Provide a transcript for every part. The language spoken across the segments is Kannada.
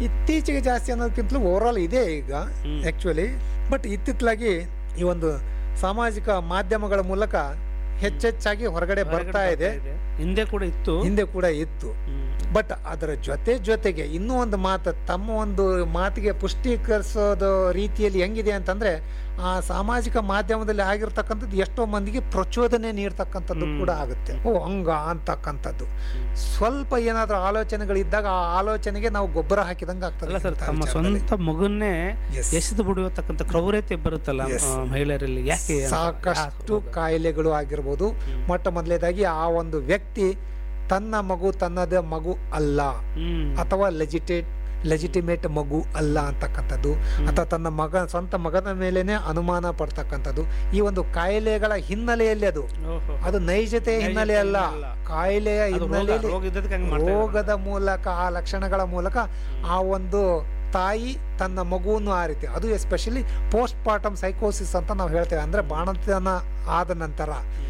ಇತ್ತೀಚೆಗೆ ಜಾಸ್ತಿ ಅನ್ನೋದಕ್ಕಿಂತಲೂ ಓವರಾಲ್ ಇದೆ ಈಗ ಹ್ಮ್. ಆ್ಯಕ್ಚುಲಿ ಬಟ್ ಇತ್ತಿತ್ತಲಾಗಿ ಈ ಒಂದು ಸಾಮಾಜಿಕ ಮಾಧ್ಯಮಗಳ ಮೂಲಕ ಹೆಚ್ಚೆಚ್ಚಾಗಿ ಹೊರಗಡೆ ಬರ್ತಾ ಇದೆ ಹಿಂದೆ ಕೂಡ ಇತ್ತು ಹಿಂದೆ ಕೂಡ ಇತ್ತು ಹ್ಮ್. ಬಟ್ ಅದರ ಜೊತೆ ಜೊತೆಗೆ ಇನ್ನೂ ಒಂದು ಮಾತು ತಮ್ಮ ಒಂದು ಮಾತಿಗೆ ಪುಷ್ಟೀಕರಿಸೋದು ರೀತಿಯಲ್ಲಿ ಹೆಂಗಿದೆ ಅಂತಂದ್ರೆ ಆ ಸಾಮಾಜಿಕ ಮಾಧ್ಯಮದಲ್ಲಿ ಆಗಿರ್ತಕ್ಕಂಥದ್ದು ಎಷ್ಟೋ ಮಂದಿಗೆ ಪ್ರಚೋದನೆ ನೀಡ್ತಕ್ಕಂಥದ್ದು ಕೂಡ ಆಗುತ್ತೆ ಓ ಹಂಗ ಅಂತಕ್ಕಂಥದ್ದು ಸ್ವಲ್ಪ ಏನಾದ್ರೂ ಆಲೋಚನೆಗಳಿದ್ದಾಗ ಆ ಆಲೋಚನೆಗೆ ನಾವು ಗೊಬ್ಬರ ಹಾಕಿದಂಗೆ ಆಗ್ತದೆ ಅಲ್ಲ ಸರ್ ಇಂಥ ತಮ್ಮ ವಿಚಾರದಲ್ಲಿ. ಸ್ವಂತ ಮಗುನ್ನೇ Yes. ಎಸೆದು ಬಿಡುವತಕ್ಕಂಥ ಕ್ರೌರ್ಯತೆ ಬರುತ್ತಲ್ಲ Yes. ಆ, ಮಹಿಳೆಯರಲ್ಲಿ ಯಾಕೆ ಅಂತ? ಸಾಕಷ್ಟು ಯಾಕೆ? ಕಾಯಿಲೆಗಳು ಆಗಿರ್ಬೋದು ಮೊಟ್ಟ ಮೊದಲೇದಾಗಿ ಆ ಒಂದು ವ್ಯಕ್ತಿ ತನ್ನ ಮಗು ತನ್ನದೇ ಮಗು ಅಲ್ಲ ಹ್ಮ್ ಅಥವಾ ಲೆಜಿಟೇಟ್ ಲೆಜಿಟಿಮೇಟ್ ಮಗು ಅಲ್ಲ ಅಂತಕ್ಕಂಥದ್ದು ಅಥವಾ ತನ್ನ ಮಗ ಸ್ವಂತ ಮಗನ ಮೇಲೇನೆ ಅನುಮಾನ ಪಡ್ತಕ್ಕಂಥದ್ದು ಈ ಒಂದು ಕಾಯಿಲೆಗಳ ಹಿನ್ನೆಲೆಯಲ್ಲಿ ಅದು ಓಹೋ. ಅದು ನೈಜತೆ ಹಿನ್ನೆಲೆ ಅಲ್ಲ ಅಲ್ಲ. ಕಾಯಿಲೆಯ ಅದು ರೋಗ- ಹಿನ್ನೆಲೆಯಲ್ಲಿ ರೋಗ ಇದ್ದದ್ದಕ್ಕೆ ಹಂಗ್ ಮಾಡ್ತಾ ಇದ್ದಾರೆ. ರೋಗದ ಮೂಲಕ ಆ ಲಕ್ಷಣಗಳ ಮೂಲಕ ಆ ಒಂದು ತಾಯಿ ತನ್ನ ಮಗುವನ್ನು ಆ ರೀತಿ ಅದು ಎಸ್ಪೆಷಲಿ ಪೋಸ್ಟ್ ಪಾರ್ಟಮ್ ಸೈಕೋಸಿಸ್ ಅಂತ ನಾವು ಹೇಳ್ತೇವೆ ಅಂದ್ರೆ ಬಾಣತನ ಆದ ನಂತರ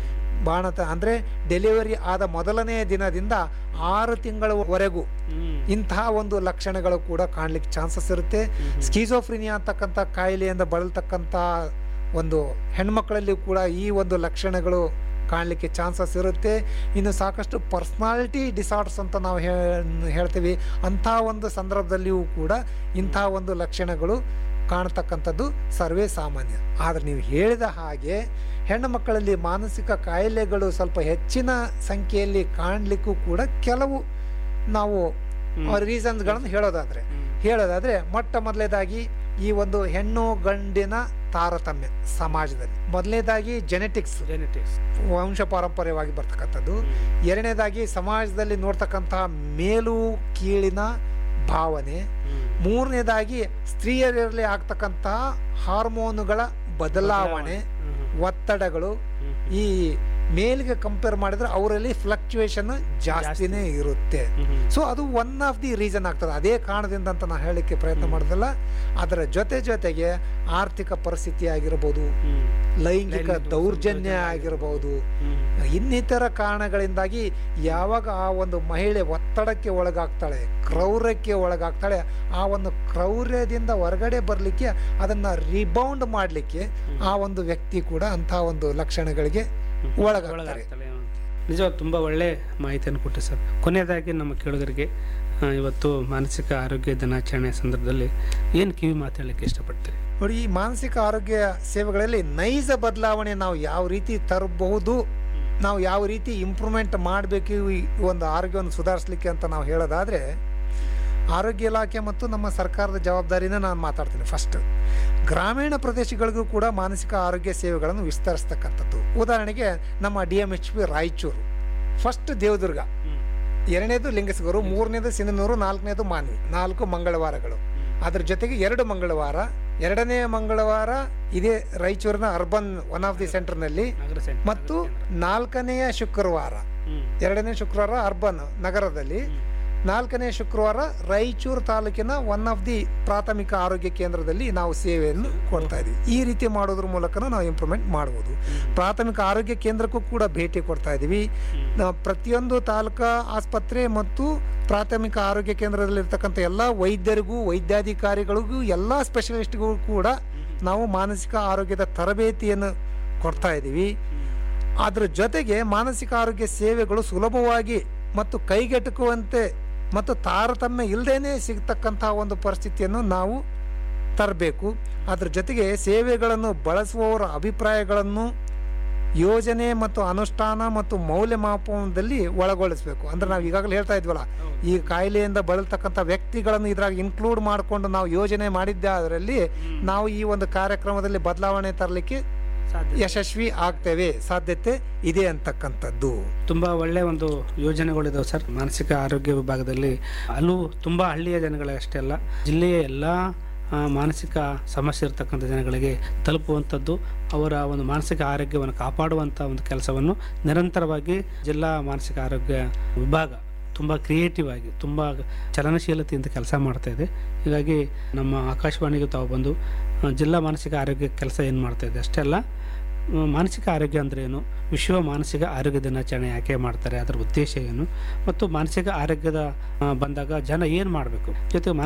ಬಾಣತ ಅಂದ್ರೆ ಡೆಲಿವರಿ ಆದ ಮೊದಲನೇ ದಿನದಿಂದ ಆರು ತಿಂಗಳವರೆಗೂ ಹ್ಮ್ ಇಂತಹ ಒಂದು ಲಕ್ಷಣಗಳು ಕೂಡ ಕಾಣ್ಲಿಕ್ಕೆ ಚಾನ್ಸಸ್ ಇರುತ್ತೆ ಸ್ಕೀಸೋಫ್ರಿನಿಯಾ ಅಂತಕ್ಕಂಥ ಕಾಯಿಲೆಯಿಂದ ಬಳಲ್ತಕ್ಕಂಥ ಒಂದು ಹೆಣ್ಮಕ್ಳಲ್ಲಿ ಕೂಡ ಈ ಒಂದು ಲಕ್ಷಣಗಳು ಕಾಣಲಿಕ್ಕೆ ಚಾನ್ಸಸ್ ಇರುತ್ತೆ ಇನ್ನು ಸಾಕಷ್ಟು ಪರ್ಸ್ನಾಲಿಟಿ ಡಿಸಾರ್ಡ್ಸ್ ಅಂತ ನಾವು ಹೇ- ಹೇಳ್ತೀವಿ ಅಂಥ ಒಂದು ಸಂದರ್ಭದಲ್ಲಿಯೂ ಕೂಡ ಇಂಥ ಒಂದು ಲಕ್ಷಣಗಳು ಕಾಣ್ತಕ್ಕಂಥದ್ದು ಸರ್ವೇ ಸಾಮಾನ್ಯ ಆದರೆ ನೀವು ಹೇಳಿದ ಹಾಗೆ ಹೆಣ್ಣು ಮಕ್ಕಳಲ್ಲಿ ಮಾನಸಿಕ ಕಾಯಿಲೆಗಳು ಸ್ವಲ್ಪ ಹೆಚ್ಚಿನ ಸಂಖ್ಯೆಯಲ್ಲಿ ಕಾಣಲಿಕ್ಕೂ ಕೂಡ ಕೆಲವು ನಾವು ರೀಸನ್ಸ್ಗಳನ್ನು ಹೇಳೋದಾದ್ರೆ ಹೇಳೋದಾದ್ರೆ ಮೊಟ್ಟ ಮೊದಲೇದಾಗಿ ಈ ಒಂದು ಹೆಣ್ಣು ಗಂಡಿನ ತಾರತಮ್ಯ ಸಮಾಜದಲ್ಲಿ ಮೊದಲನೇದಾಗಿ ಜೆನೆಟಿಕ್ಸ್ ಜೆನೆಟಿಕ್ಸ್ ವಂಶ ಪಾರಂಪರ್ಯವಾಗಿ ಬರ್ತಕ್ಕಂಥದ್ದು ಎರಡನೇದಾಗಿ ಸಮಾಜದಲ್ಲಿ ನೋಡ್ತಕ್ಕಂತಹ ಮೇಲು ಕೀಳಿನ ಭಾವನೆ ಮೂರನೇದಾಗಿ ಸ್ತ್ರೀಯರಲ್ಲಿ ಆಗ್ತಕ್ಕಂತಹ ಹಾರ್ಮೋನುಗಳ ಬದಲಾವಣೆ ಒತ್ತಡಗಳು ಈ ಮೇಲ್ಗೆ ಕಂಪೇರ್ ಮಾಡಿದ್ರೆ ಅವರಲ್ಲಿ ಫ್ಲಕ್ಚುಯೇಷನ್ ಜಾಸ್ತಿನೇ ಇರುತ್ತೆ ಸೊ ಅದು ಒನ್ ಆಫ್ ದಿ ರೀಸನ್ ಆಗ್ತದೆ ಅದೇ ಕಾರಣದಿಂದ ಅಂತ ನಾನು ಹೇಳಲಿಕ್ಕೆ ಪ್ರಯತ್ನ ಮಾಡೋದಿಲ್ಲ ಅದರ ಜೊತೆ ಜೊತೆಗೆ ಆರ್ಥಿಕ ಪರಿಸ್ಥಿತಿ ಆಗಿರ್ಬೋದು ಲೈಂಗಿಕ ದೌರ್ಜನ್ಯ ಆಗಿರ್ಬೋದು ಇನ್ನಿತರ ಕಾರಣಗಳಿಂದಾಗಿ ಯಾವಾಗ ಆ ಒಂದು ಮಹಿಳೆ ಒತ್ತಡಕ್ಕೆ ಒಳಗಾಗ್ತಾಳೆ ಕ್ರೌರ್ಯಕ್ಕೆ ಒಳಗಾಗ್ತಾಳೆ ಆ ಒಂದು ಕ್ರೌರ್ಯದಿಂದ ಹೊರಗಡೆ ಬರಲಿಕ್ಕೆ ಅದನ್ನು ರಿಬೌಂಡ್ ಮಾಡಲಿಕ್ಕೆ ಆ ಒಂದು ವ್ಯಕ್ತಿ ಕೂಡ ಅಂಥ ಒಂದು ಲಕ್ಷಣಗಳಿಗೆ ಒಳಗಾಗ್ತಾರೆ ಒಳಗಾಗ್ತಾಳೆ ನಿಜವಾಗಿ ತುಂಬ ಒಳ್ಳೆ ಮಾಹಿತಿಯನ್ನು ಕೊಟ್ಟೆ ಸರ್ ಕೊನೆಯದಾಗಿ ನಮ್ಮ ಕೇಳುಗರಿಗೆ ಆ, ಇವತ್ತು ಮಾನಸಿಕ ಆರೋಗ್ಯ ದಿನಾಚರಣೆ ಸಂದರ್ಭದಲ್ಲಿ ಏನು ಕಿವಿ ಮಾತು ಹೇಳಲಿಕ್ಕೆ ಇಷ್ಟಪಡ್ತೀರಿ ನೋಡಿ ಈ ಮಾನಸಿಕ ಆರೋಗ್ಯ ಸೇವೆಗಳಲ್ಲಿ ನೈಜ ಬದಲಾವಣೆ ನಾವು ಯಾವ ರೀತಿ ತರಬಹುದು ನಾವು ಯಾವ ರೀತಿ ಇಂಪ್ರೂವ್ಮೆಂಟ್ ಮಾಡಬೇಕು ಈ ಒಂದು ಆರೋಗ್ಯವನ್ನು ಸುಧಾರಿಸಲಿಕ್ಕೆ ಅಂತ ನಾವು ಹೇಳೋದಾದರೆ ಆರೋಗ್ಯ ಇಲಾಖೆ ಮತ್ತು ನಮ್ಮ ಸರ್ಕಾರದ ಜವಾಬ್ದಾರಿನ ನಾನು ಮಾತಾಡ್ತೀನಿ ಫಸ್ಟ್ ಗ್ರಾಮೀಣ ಪ್ರದೇಶಗಳಿಗೂ ಕೂಡ ಮಾನಸಿಕ ಆರೋಗ್ಯ ಸೇವೆಗಳನ್ನು ವಿಸ್ತರಿಸ್ತಕ್ಕಂಥದ್ದು ಉದಾಹರಣೆಗೆ ನಮ್ಮ D M H P Raichur first Devadurga ಎರಡನೇದು ಲಿಂಗಸಗೂರು ಮೂರನೇದು ಸಿಂಧನೂರು ನಾಲ್ಕನೇದು ಮಾನ್ವಿ ನಾಲ್ಕು ಮಂಗಳವಾರಗಳು ಅದ್ರ ಜೊತೆಗೆ ಎರಡು ಮಂಗಳವಾರ ಎರಡನೇ ಮಂಗಳವಾರ ಇದೇ ರಾಯಚೂರಿನ ಅರ್ಬನ್ ಒನ್ ಆಫ್ ದಿ ಸೆಂಟರ್ನಲ್ಲಿ ನಗರ ಸೆಂಟರ್ ಮತ್ತು ನಾಲ್ಕನೆಯ ಶುಕ್ರವಾರ ಹ್ಮ್. ಎರಡನೇ ಶುಕ್ರವಾರ ಅರ್ಬನ್ ನಗರದಲ್ಲಿ ನಾಲ್ಕನೇ ಶುಕ್ರವಾರ ರಾಯಚೂರು ತಾಲೂಕಿನ ಒನ್ ಆಫ್ ದಿ ಪ್ರಾಥಮಿಕ ಆರೋಗ್ಯ ಕೇಂದ್ರದಲ್ಲಿ ನಾವು ಸೇವೆಯನ್ನು ಕೊಡ್ತಾ ಇದ್ದೀವಿ ಈ ರೀತಿ ಮಾಡೋದ್ರ ಮೂಲಕ ನಾವು ಇಂಪ್ರೂವ್ಮೆಂಟ್ ಮಾಡ್ಬೋದು ಪ್ರಾಥಮಿಕ ಆರೋಗ್ಯ ಕೇಂದ್ರಕ್ಕೂ ಕೂಡ ಭೇಟಿ ಕೊಡ್ತಾ ಇದ್ದೀವಿ ನಾವು ಪ್ರತಿಯೊಂದು ತಾಲೂಕಾ ಆಸ್ಪತ್ರೆ ಮತ್ತು ಪ್ರಾಥಮಿಕ ಆರೋಗ್ಯ ಕೇಂದ್ರದಲ್ಲಿರ್ತಕ್ಕಂಥ ಎಲ್ಲ ವೈದ್ಯರಿಗೂ ವೈದ್ಯಾಧಿಕಾರಿಗಳಿಗೂ ಎಲ್ಲ ಸ್ಪೆಷಲಿಸ್ಟ್ಗಳಿಗೂ ಕೂಡ ನಾವು ಮಾನಸಿಕ ಆರೋಗ್ಯದ ತರಬೇತಿಯನ್ನು ಕೊಡ್ತಾ ಇದ್ದೀವಿ ಅದ್ರ ಜೊತೆಗೆ ಮಾನಸಿಕ ಆರೋಗ್ಯ ಸೇವೆಗಳು ಸುಲಭವಾಗಿ ಮತ್ತು ಕೈಗೆಟುಕುವಂತೆ ಮತ್ತು ತಾರತಮ್ಯ ಇಲ್ಲದೇನೆ ಸಿಗ್ತಕ್ಕಂತಹ ಒಂದು ಪರಿಸ್ಥಿತಿಯನ್ನು ನಾವು ತರಬೇಕು ಅದ್ರ ಜೊತೆಗೆ ಸೇವೆಗಳನ್ನು ಬಳಸುವವರ ಅಭಿಪ್ರಾಯಗಳನ್ನು ಯೋಜನೆ ಮತ್ತು ಅನುಷ್ಠಾನ ಮತ್ತು ಮೌಲ್ಯಮಾಪನದಲ್ಲಿ ಒಳಗೊಳಿಸಬೇಕು ಅಂದ್ರೆ ನಾವು ಈಗಾಗಲೇ ಹೇಳ್ತಾ ಇದ್ವಲ್ಲ ಈ ಕಾಯಿಲೆಯಿಂದ ಬಳಲ್ತಕ್ಕಂಥ ವ್ಯಕ್ತಿಗಳನ್ನು ಇದ್ರಾಗ ಇನ್ಕ್ಲೂಡ್ ಮಾಡಿಕೊಂಡು ನಾವು ಯೋಜನೆ ಮಾಡಿದ್ದೆ ಅದರಲ್ಲಿ ನಾವು ಈ ಒಂದು ಕಾರ್ಯಕ್ರಮದಲ್ಲಿ ಬದಲಾವಣೆ ತರಲಿಕ್ಕೆ ಸಾಧ್ಯ ಯಶಸ್ವಿ ಆಗ್ತೇವೆ ಸಾಧ್ಯತೆ ಇದೆ ಅಂತಕ್ಕಂಥದ್ದು ತುಂಬ ಒಳ್ಳೆ ಒಂದು ಯೋಜನೆಗಳಿದಾವೆ ಸರ್ ಮಾನಸಿಕ ಆರೋಗ್ಯ ವಿಭಾಗದಲ್ಲಿ ಅಲ್ಲೂ ತುಂಬ ಹಳ್ಳಿಯ ಜನಗಳಷ್ಟೇ ಅಲ್ಲ ಜಿಲ್ಲೆಯ ಎಲ್ಲ ಆ, ಮಾನಸಿಕ ಸಮಸ್ಯೆ ಇರತಕ್ಕಂಥ ಜನಗಳಿಗೆ ತಲುಪುವಂಥದ್ದು ಅವರ ಒಂದು ಮಾನಸಿಕ ಆರೋಗ್ಯವನ್ನು ಕಾಪಾಡುವಂಥ ಒಂದು ಕೆಲಸವನ್ನು ನಿರಂತರವಾಗಿ ಜಿಲ್ಲಾ ಮಾನಸಿಕ ಆರೋಗ್ಯ ವಿಭಾಗ ತುಂಬ ಕ್ರಿಯೇಟಿವ್ ಆಗಿ ತುಂಬ ಚಲನಶೀಲತೆಯಿಂದ ಕೆಲಸ ಮಾಡ್ತಾ ಇದೆ ಹೀಗಾಗಿ ನಮ್ಮ ಆಕಾಶವಾಣಿಗೆ ತಾವು ಬಂದು ಆ, ಜಿಲ್ಲಾ ಮಾನಸಿಕ ಆರೋಗ್ಯ ಕೆಲಸ ಏನು ಮಾಡ್ತಾ ಇದೆ ಅಷ್ಟೇ ಅಲ್ಲ ಆ, ಮಾನಸಿಕ ಆರೋಗ್ಯ ಅಂದ್ರೆ ಏನು ವಿಶ್ವ ಮಾನಸಿಕ ಆರೋಗ್ಯ ದಿನಾಚರಣೆ ಯಾಕೆ ಮಾಡ್ತಾರೆ ಅದರ ಉದ್ದೇಶ ಏನು ಮತ್ತು ಮಾನಸಿಕ ಆರೋಗ್ಯದ ಆ, ಬಂದಾಗ ಜನ ಏನು ಮಾಡಬೇಕು ಜೊತೆ